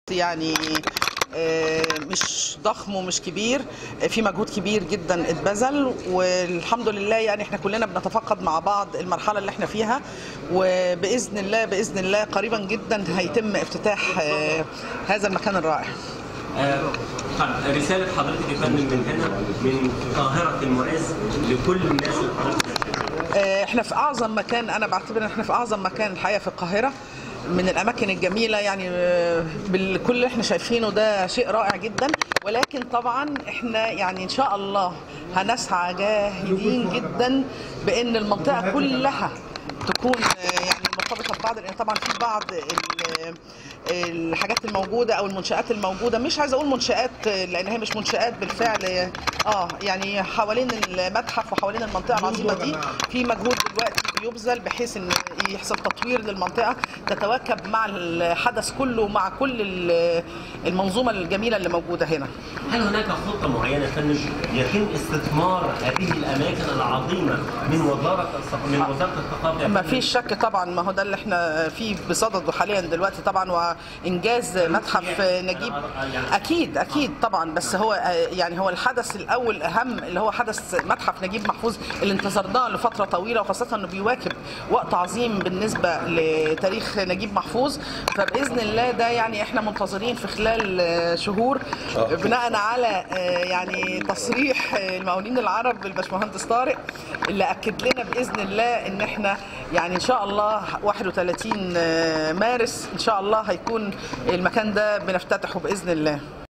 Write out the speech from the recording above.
يعني آه، مش ضخم ومش كبير آه، في مجهود كبير جدا اتبذل والحمد لله يعني احنا كلنا بنتفقد مع بعض المرحله اللي احنا فيها وباذن الله باذن الله قريبا جدا هيتم افتتاح آه، هذا المكان الرائع آه، طب رسالة حضرتك يا فندم من هنا من قاهرة المعز لكل الناس اللي حضرتك آه، احنا في اعظم مكان انا بعتبر ان احنا في اعظم مكان الحقيقه في القاهره من الاماكن الجميله يعني آه، بالكل اللي احنا شايفينه ده شيء رائع جدا ولكن طبعا احنا يعني ان شاء الله هنسعى جاهدين جدا بان المنطقه كلها تكون آه، يعني مرتبطه ببعض لان طبعا في بعض ال- الحاجات الموجوده او المنشات الموجوده مش عايزه اقول منشات لان هي مش منشات بالفعل اه يعني حوالين المتحف وحوالين المنطقه العظيمه دي في مجهود دلوقتي بيبذل بحيث ان يحصل تطوير للمنطقه تتواكب مع الحدث كله ومع كل ال- المنظومه الجميله اللي موجوده هنا هل هناك خطة معينة يا فندم يتم استثمار هذه الأماكن العظيمة من وزارة الثق- من وزارة الثقافة يا ما فندم؟ فيش شك طبعا ما هو ده اللي احنا فيه بصدده حاليا دلوقتي طبعا وانجاز متحف نجيب اكيد اكيد طبعا بس هو يعني هو الحدث الاول اهم اللي هو حدث متحف نجيب محفوظ اللي انتظرناه لفتره طويله وخاصه انه بيواكب وقت عظيم بالنسبه لتاريخ نجيب محفوظ فباذن الله ده يعني احنا منتظرين في خلال شهور بناء على يعني تصريح المقاولين العرب الباشمهندس طارق اللي اكد لنا باذن الله ان احنا يعني ان شاء الله 31 مارس ان شاء الله هيكون المكان ده بنفتتحه باذن الله